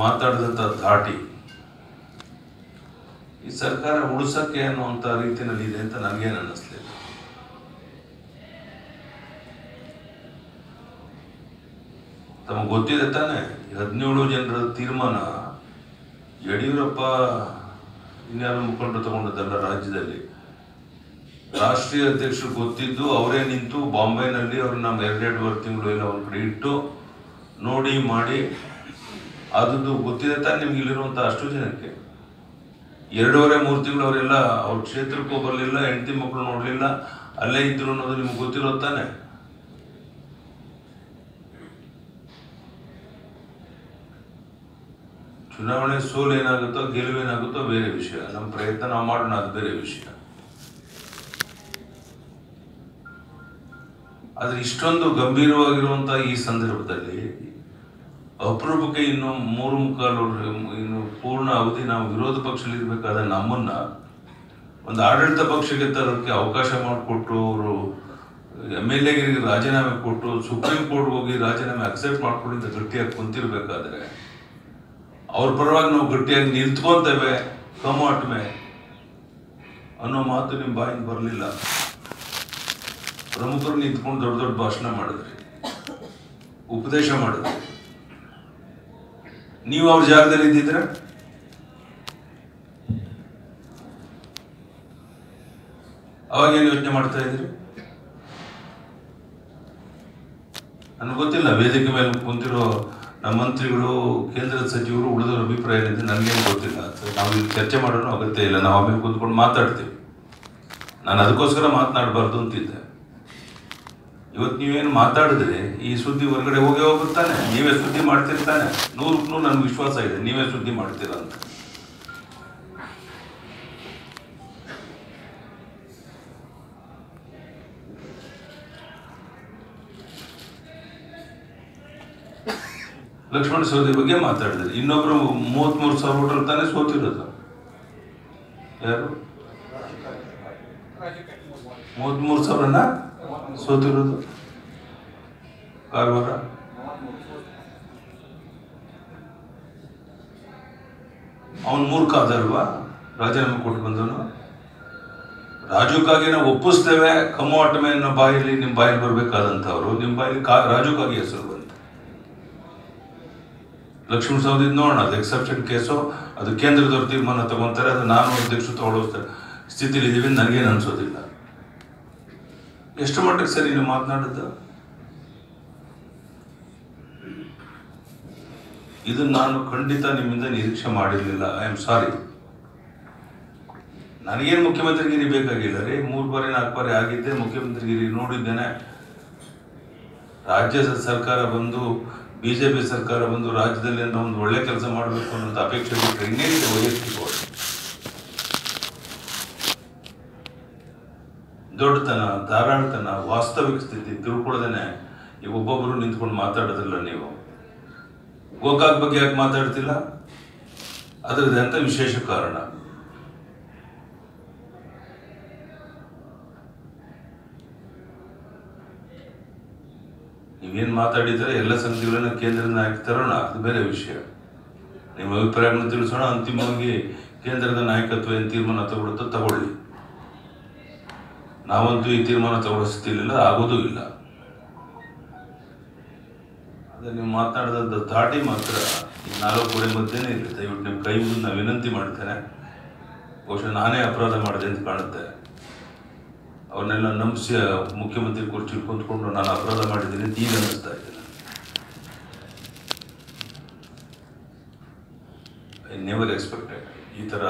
ಮಾತಾಡಿದಂಥ ಧಾಟಿ ಈ ಸರ್ಕಾರ ಉಳಿಸಕ್ಕೆ ಅನ್ನುವಂಥ ರೀತಿಯಲ್ಲಿ ಇದೆ ಅಂತ ನನಗೇನು ಅನ್ನಿಸ್ಲಿಲ್ಲ ತಮಗೆ ಗೊತ್ತಿದೆ ತಾನೆ ಹದಿನೇಳು ಜನರ ತೀರ್ಮಾನ ಯಡಿಯೂರಪ್ಪ ಇನ್ಯಾರು ಮುಖಂಡರು ತಗೊಂಡದಲ್ಲ ರಾಜ್ಯದಲ್ಲಿ ರಾಷ್ಟ್ರೀಯ ಅಧ್ಯಕ್ಷರು ಗೊತ್ತಿದ್ದು ಅವರೇ ನಿಂತು ಬಾಂಬೆನಲ್ಲಿ ಅವ್ರನ್ನ ಎರಡೆರಡುವರೆ ತಿಂಗಳು ಎಲ್ಲ ಒಂದ್ ಕಡೆ ಇಟ್ಟು ನೋಡಿ ಮಾಡಿ ಅದದ್ದು ಗೊತ್ತಿದೆ ತಾನೆ ನಿಮ್ಗೆ ಇಲ್ಲಿರುವಂತ ಅಷ್ಟು ಜನಕ್ಕೆ ಎರಡೂವರೆ ಮೂರು ತಿಂಗಳು ಅವರೆಲ್ಲ ಅವ್ರ ಕ್ಷೇತ್ರಕ್ಕೂ ಬರಲಿಲ್ಲ ಹೆಂಡತಿ ಮಕ್ಕಳು ನೋಡಲಿಲ್ಲ ಅಲ್ಲೇ ಇದ್ರು ಅನ್ನೋದು ನಿಮ್ಗೆ ಗೊತ್ತಿರೋ ತಾನೆ ಚುನಾವಣೆ ಸೋಲು ಏನಾಗುತ್ತೋ ಗೆಲುವೇನಾಗುತ್ತೋ ಬೇರೆ ವಿಷಯ ನಮ್ಮ ಪ್ರಯತ್ನ ನಾವು ಮಾಡೋಣ ಅದು ಬೇರೆ ವಿಷಯ ಆದ್ರೆ ಇಷ್ಟೊಂದು ಗಂಭೀರವಾಗಿರುವಂತ ಈ ಸಂದರ್ಭದಲ್ಲಿ ಅಪರೂಪಕ್ಕೆ ಇನ್ನು ಮೂರು ಮುಕ್ಕಾಲು ವರ್ಷ- ಇನ್ನು ಪೂರ್ಣ ಅವಧಿ ನಾವು ವಿರೋಧ ಪಕ್ಷದಲ್ಲಿ ಇರ್ಬೇಕಾದ ನಮ್ಮನ್ನ ಒಂದು ಆಡಳಿತ ಪಕ್ಷಕ್ಕೆ ತರೋಕ್ಕೆ ಅವಕಾಶ ಮಾಡಿಕೊಟ್ಟು ಅವರು ಎಮ್ ಎಲ್ ಎಗಳಿಗೆ ರಾಜೀನಾಮೆ ಕೊಟ್ಟು ಸುಪ್ರೀಂ ಕೋರ್ಟ್ ಹೋಗಿ ರಾಜೀನಾಮೆ ಅಕ್ಸೆಪ್ಟ್ ಮಾಡ್ಕೊಂಡು ಅಂತ ಗಟ್ಟಿಯಾಗಿ ಕುಂತಿರ್ಬೇಕಾದ್ರೆ ಅವ್ರ ಪರವಾಗಿ ನಾವು ಗಟ್ಟಿಯಾಗಿ ನಿಂತ್ಕೊಂತೇವೆ ಕಮಾಟ್ಮೆ ಅನ್ನೋ ಮಾತು ನಿಮ್ಮ ಬಾಯಿಂದ ಬರಲಿಲ್ಲ ಪ್ರಮುಖರು ನಿಂತ್ಕೊಂಡು ದೊಡ್ಡ ದೊಡ್ಡ ಭಾಷಣ ಮಾಡಿದ್ರಿ ಉಪದೇಶ ಮಾಡಿದ್ರಿ ನೀವು ಅವ್ರ ಜಾಗದಲ್ಲಿ ಇದ್ದಿದ್ರೆ ಅವಾಗ ಏನು ಯೋಚನೆ ಮಾಡ್ತಾ ಇದ್ರಿ ನನಗೆ ಗೊತ್ತಿಲ್ಲ ವೇದಿಕೆ ಮೇಲೆ ಕುಂತಿರೋ ನಮ್ಮ ಮಂತ್ರಿಗಳು ಕೇಂದ್ರದ ಸಚಿವರು ಉಳಿದವರ ಅಭಿಪ್ರಾಯ ಏನಿದೆ ನನಗೇನು ಗೊತ್ತಿಲ್ಲ ಅದು ನಾವು ಇಲ್ಲಿ ಚರ್ಚೆ ಮಾಡೋಣ ಅಗತ್ಯ ಇಲ್ಲ ನಾವು ಆಮೇಲೆ ಕುಂತ್ಕೊಂಡು ಮಾತಾಡ್ತೀವಿ ನಾನು ಅದಕ್ಕೋಸ್ಕರ ಮಾತನಾಡಬಾರ್ದು ಅಂತಿದ್ದೆ ಇವತ್ತು ನೀವೇನು ಮಾತಾಡಿದ್ರೆ ಈ ಸುದ್ದಿ ಹೊರಗಡೆ ಹೋಗೇ ಹೋಗುತ್ತಾನೆ ನೀವೇ ಸುದ್ದಿ ಮಾಡ್ತಿರ್ತಾನೆ ನೂರಕ್ಕೆ ನೂರು ನನ್ಗೆ ವಿಶ್ವಾಸ ಇದೆ ನೀವೇ ಸುದ್ದಿ ಮಾಡ್ತೀರಾ ಅಂತ ಲಕ್ಷ್ಮಣ ಸವದಿ ಬಗ್ಗೆ ಮಾತಾಡಿದ್ರಿ ಇನ್ನೊಬ್ರು ಮೂವತ್ಮೂರು ಸಾವಿರ ಹೋಟೆಲ್ ತಾನೇ ಸೋತಿರೋದು ಯಾರು ಮೂವತ್ಮೂರು ಸಾವಿರನ ಸೋತಿರೋದು ಕಾರವಾರ ಅವನ್ ಮೂರ್ಖ ಆದಲ್ವಾ ರಾಜೀನಾಮೆ ಕೊಟ್ಟು ಬಂದನು ರಾಜುಕಾಗಿ ನಾವು ಒಪ್ಪಿಸ್ತೇವೆ ಕಮ್ಮೋಟಮೆ ಅನ್ನೋ ಬಾಯಲ್ಲಿ ನಿಮ್ಮ ಬಾಯಲ್ಲಿ ಬರ್ಬೇಕಾದಂಥವ್ರು ನಿಮ್ಮ ಬಾಯಲ್ಲಿ ಕಾ ರಾಜುಕಾಗಿ ಹೆಸರು ಬಂತು ಲಕ್ಷ್ಮಣ ಸವದಿ ನೋಡೋಣ ಅದು ಎಕ್ಸೆಪ್ಷನ್ ಕೇಸು ಅದು ಕೇಂದ್ರದವ್ರು ತೀರ್ಮಾನ ತಗೊಂತಾರೆ ಅದು ನಾನು ಅಧ್ಯಕ್ಷರು ತಗೊಳ್ಳೋ ಸ್ಥಿತಿಲಿ ಇದೀವಿ ಅಂತ ನನಗೇನು ಅನ್ಸೋದಿಲ್ಲ ಎಷ್ಟು ಮಟ್ಟಿಗೆ ಸರಿ ನೀವು ಮಾತನಾಡಿದ್ದು ಇದನ್ನ ನಾನು ಖಂಡಿತ ನಿಮ್ಮಿಂದ ನಿರೀಕ್ಷೆ ಮಾಡಿರಲಿಲ್ಲ ಐ ಆಮ್ ಸಾರಿ ನನಗೇನು ಮುಖ್ಯಮಂತ್ರಿಗಿರಿ ಬೇಕಾಗಿಲ್ಲ ರೀ ಮೂರು ಬಾರಿ ನಾಲ್ಕು ಬಾರಿ ಆಗಿದ್ದೆ ಮುಖ್ಯಮಂತ್ರಿಗಿರಿ ನೋಡಿದ್ದೇನೆ ರಾಜ್ಯ ಸರ್ಕಾರ ಬಂದು ಬಿಜೆಪಿ ಸರ್ಕಾರ ಬಂದು ರಾಜ್ಯದಲ್ಲಿ ಏನೋ ಒಂದು ಒಳ್ಳೆ ಕೆಲಸ ಮಾಡಬೇಕು ಅನ್ನೋದು ಅಪೇಕ್ಷೆ ಬಿಟ್ಟರೆ ಇನ್ನೇನಿದೆ ವೈಯಕ್ತಿಕವಾಗಿ ದೊಡ್ಡತನ ಧಾರಾಳತನ ವಾಸ್ತವಿಕ ಸ್ಥಿತಿ ತಿಳ್ಕೊಳ್ಳದೇನೆ ಈಗ ಒಬ್ಬೊಬ್ಬರು ನಿಂತ್ಕೊಂಡು ಮಾತಾಡೋದಿಲ್ಲ ನೀವು ಗೋಕಾಕ್ ಬಗ್ಗೆ ಯಾಕೆ ಮಾತಾಡ್ತಿಲ್ಲ ಅದರದ್ದು ಅಂತ ವಿಶೇಷ ಕಾರಣ ನೀವೇನ್ ಮಾತಾಡಿದ್ರೆ ಎಲ್ಲ ಸಂಗತಿಗಳನ್ನ ಕೇಂದ್ರದಿಂದ ಹಾಕಿ ತರೋಣ ಅದು ಬೇರೆ ವಿಷಯ ನಿಮ್ಮ ಅಭಿಪ್ರಾಯಗಳನ್ನು ತಿಳಿಸೋಣ ಅಂತಿಮವಾಗಿ ಕೇಂದ್ರದ ನಾಯಕತ್ವ ಏನು ತೀರ್ಮಾನ ತಗೊಳುತ್ತೋ ತಗೊಳ್ಳಿ ನಾವಂತೂ ಈ ತೀರ್ಮಾನ ತಗೊಳ್ಳೋ ಸ್ಥಿತಿಲಿಲ್ಲ ಆಗೋದೂ ಇಲ್ಲ ಅದೇ ನೀವು ಮಾತನಾಡಿದ ದಾಟಿ ಮಾತ್ರ ಈ ನಾಲ್ಕು ಗೋಡೆ ಮಧ್ಯೆನೇ ಇಲ್ಲ ದಯವಿಟ್ಟು ನಿಮ್ಮ ಕೈ ಮುಗಿದು ನಾನು ವಿನಂತಿ ಮಾಡ್ತೇನೆ ಬಹುಶಃ ನಾನೇ ಅಪರಾಧ ಮಾಡಿದೆ ಅಂತ ಕಾಣುತ್ತೆ ಅವ್ರನ್ನೆಲ್ಲ ನಂಬಿಸಿ ಮುಖ್ಯಮಂತ್ರಿ ಕುರ್ಚಿ ಕುಂತ್ಕೊಂಡು ನಾನು ಅಪರಾಧ ಮಾಡಿದ್ದೀನಿ ಅಂತ ಈಗ ಅನ್ನಿಸ್ತಾ ಇದೆ ಐ ನೆವರ್ ಎಕ್ಸ್ಪೆಕ್ಟೆಡ್ ಈ ಥರ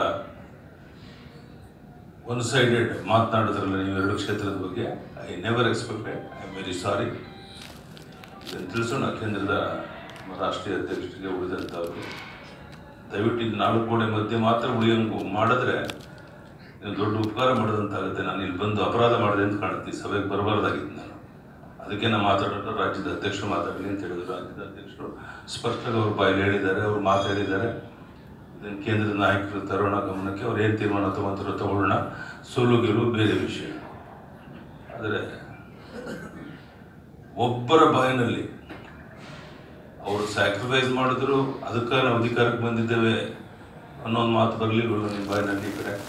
ಒನ್ ಸೈಡೆಡ್ ಮಾತನಾಡಿದ್ರಲ್ಲ ನೀವು ಎರಡು ಕ್ಷೇತ್ರದ ಬಗ್ಗೆ I never expected I am very sorry ಇದನ್ನು ತಿಳಿಸೋಣ ಕೇಂದ್ರದ ರಾಷ್ಟ್ರೀಯ ಅಧ್ಯಕ್ಷರಿಗೆ ಉಳಿದಂಥವ್ರು ದಯವಿಟ್ಟು ಇದು ನಾಲ್ಕು ಗೋಡೆ ಮಧ್ಯೆ ಮಾತ್ರ ಉಳಿಯಂಗು ಮಾಡಿದ್ರೆ ನೀವು ದೊಡ್ಡ ಉಪಕಾರ ಮಾಡೋದಂತಾಗುತ್ತೆ ನಾನು ಇಲ್ಲಿ ಬಂದು ಅಪರಾಧ ಮಾಡಿದೆ ಅಂತ ಕಾಣುತ್ತೆ ಈ ಸಭೆಗೆ ಬರಬಾರ್ದಾಗಿತ್ತು ನಾನು ಅದಕ್ಕೆ ನಾನು ಮಾತಾಡೋದು ರಾಜ್ಯದ ಅಧ್ಯಕ್ಷರು ಮಾತಾಡಲಿ ಅಂತ ಹೇಳಿದ್ರು ರಾಜ್ಯದ ಅಧ್ಯಕ್ಷರು ಸ್ಪಷ್ಟವಾಗಿ ಅವ್ರ ಬಾಯಲ್ಲಿ ಹೇಳಿದ್ದಾರೆ ಅವ್ರು ಮಾತಾಡಿದ್ದಾರೆ ಇದನ್ನು ಕೇಂದ್ರದ ನಾಯಕರು ತರೋಣ ಗಮನಕ್ಕೆ ಅವ್ರು ಏನು ತೀರ್ಮಾನ ತಗೊಂತಾರೋ ತಗೊಳ್ಳೋಣ ಸೋಲು ಗೆಲುವು ಬೇರೆ ವಿಷಯ ಆದರೆ ಒಬ್ಬರ ಬಾಯಿನಲ್ಲಿ ಅವರು ಸ್ಯಾಕ್ರಿಫೈಸ್ ಮಾಡಿದ್ರು ಅದಕ್ಕೆ ನಾವು ಅಧಿಕಾರಕ್ಕೆ ಬಂದಿದ್ದೇವೆ ಅನ್ನೋ ಒಂದು ಮಾತು ಬರಲಿಲ್ಲ ನಿಮ್ಮ ಬಾಯಿನಲ್ಲಿ ಈ ಕಡೆ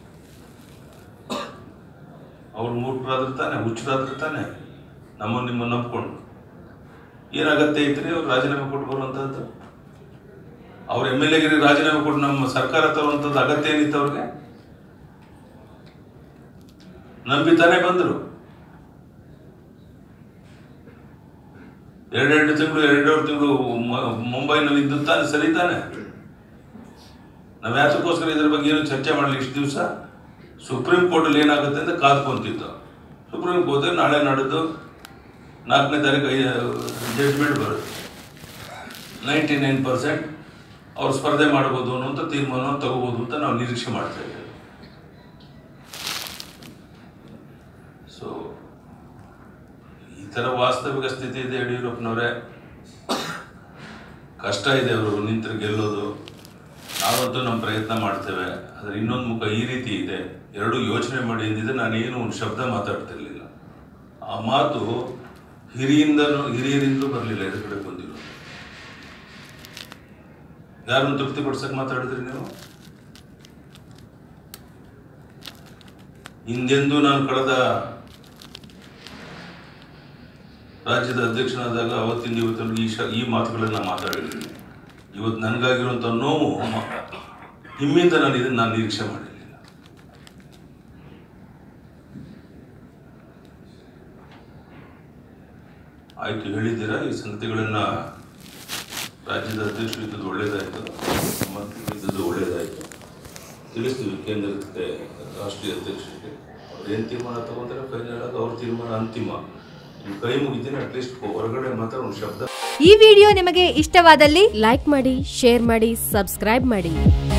ಅವ್ರು ಮೂರ್ಖರಾದ್ರೆ ತಾನೆ ಹುಚ್ಚರಾದ್ರೆ ತಾನೆ ನಮ್ಮನ್ನು ನಿಮ್ಮನ್ನು ನಂಬ್ಕೊಂಡು ಏನಾಗತ್ತೆ ಐತ್ರಿ ಅವ್ರು ರಾಜೀನಾಮೆ ಕೊಟ್ಟು ಬರುವಂಥದ್ದು ಅವ್ರ ಎಮ್ ಎಲ್ ಎಗಿರಿ ರಾಜೀನಾಮೆ ಕೊಟ್ಟು ನಮ್ಮ ಸರ್ಕಾರ ತರುವಂಥದ್ದು ಅಗತ್ಯ ಏನಿತ್ತು ಅವ್ರಿಗೆ ನಂಬಿ ತಾನೇ ಬಂದರು ಎರಡೆರಡು ತಿಂಗಳು ಎರಡೆರಡು ತಿಂಗಳು ಮುಂಬೈನಲ್ಲಿ ಇದ್ದು ತಾನೆ ಸರಿ ತಾನೆ ನಾವು ಯಾತಕ್ಕೋಸ್ಕರ ಇದ್ರ ಬಗ್ಗೆ ಏನು ಚರ್ಚೆ ಮಾಡಲಿ ಇಷ್ಟು ದಿವಸ ಸುಪ್ರೀಂ ಕೋರ್ಟಲ್ಲಿ ಏನಾಗುತ್ತೆ ಅಂತ ಕಾದ್ಕೊಂತಿದ್ದು ಸುಪ್ರೀಂ ಕೋರ್ಟ್ ನಾಳೆ ನಾಡಿದ್ದು ನಾಲ್ಕನೇ ತಾರೀಕು ಜಡ್ಜ್ಮೆಂಟ್ ಬರುತ್ತೆ ನೈಂಟಿ ನೈನ್ ಪರ್ಸೆಂಟ್ ಅವ್ರು ಸ್ಪರ್ಧೆ ಮಾಡ್ಬೋದು ಅನ್ನೋಂಥ ತೀರ್ಮಾನ ತಗೋಬೋದು ಅಂತ ನಾವು ನಿರೀಕ್ಷೆ ಮಾಡ್ತಾ ಇದ್ದೇವೆ ಸೊ ಈ ಥರ ವಾಸ್ತವಿಕ ಸ್ಥಿತಿ ಇದೆ ಯಡಿಯೂರಪ್ಪನವರೇ ಕಷ್ಟ ಇದೆ ಅವರು ನಿಂತರೆ ಗೆಲ್ಲೋದು ನಾವಂತೂ ನಮ್ಮ ಪ್ರಯತ್ನ ಮಾಡ್ತೇವೆ ಆದರೆ ಇನ್ನೊಂದು ಮುಖ ಈ ರೀತಿ ಇದೆ ಎರಡು ಯೋಚನೆ ಮಾಡಿ ಅಂದಿದ್ರೆ ನಾನೇನು ಒಂದು ಶಬ್ದ ಮಾತಾಡ್ತಿರ್ಲಿಲ್ಲ ಆ ಮಾತು ಹಿರಿಯಿಂದನೂ ಹಿರಿಯರಿಂದಲೂ ಬರಲಿಲ್ಲ ಎದುರುಗಡೆ ಬಂದಿರೋ ಯಾರನ್ನು ತೃಪ್ತಿಪಡಿಸಕ್ ಮಾತಾಡಿದ್ರಿ ನೀವು ಹಿಂದೆಂದೂ ನಾನು ಕಳೆದ ರಾಜ್ಯದ ಅಧ್ಯಕ್ಷನಾದಾಗ ಅವತ್ತಿಂದ ಇವತ್ತು ಈ ಶ ಈ ಮಾತುಗಳನ್ನ ಮಾತಾಡಿದ್ದೀನಿ ಇವತ್ತು ನನಗಾಗಿರುವಂಥ ನೋವು ಮ- ನಿಮ್ಮಿಂದ ನಾನು ಇದನ್ನು ನಾನು ನಿರೀಕ್ಷೆ ಮಾಡಿರಲಿಲ್ಲ ಆಯ್ತು ಹೇಳಿದ್ದೀರಾ ಈ ಸಂಗತಿಗಳನ್ನ ರಾಜ್ಯದ ಅಧ್ಯಕ್ಷರು ಇದ್ದದ್ದು ಒಳ್ಳೇದಾಯ್ತು ಮಂತ್ರಿಗಳು ಇದ್ದದ್ದು ಒಳ್ಳೇದಾಯ್ತು ತಿಳಿಸ್ತೀವಿ ಕೇಂದ್ರಕ್ಕೆ ರಾಷ್ಟ್ರೀಯ ಅಧ್ಯಕ್ಷರಿಗೆ ಅವ್ರು ಏನು ತೀರ್ಮಾನ ತಗೊಂತಾರೆ ಫೈನಲ್ ಆಗಿ ಅವ್ರ ತೀರ್ಮಾನ ಅಂತಿಮ ನೀವು ಕೈ ಮುಗಿತೀನಿ ಅಟ್ಲೀಸ್ಟ್ ಹೊರಗಡೆ ಮಾತ್ರ ಒಂದು ಶಬ್ದ ಈ ವಿಡಿಯೋ ನಿಮಗೆ ಇಷ್ಟವಾದಲ್ಲಿ ಲೈಕ್ ಮಾಡಿ ಶೇರ್ ಮಾಡಿ ಸಬ್ಸ್ಕ್ರೈಬ್ ಮಾಡಿ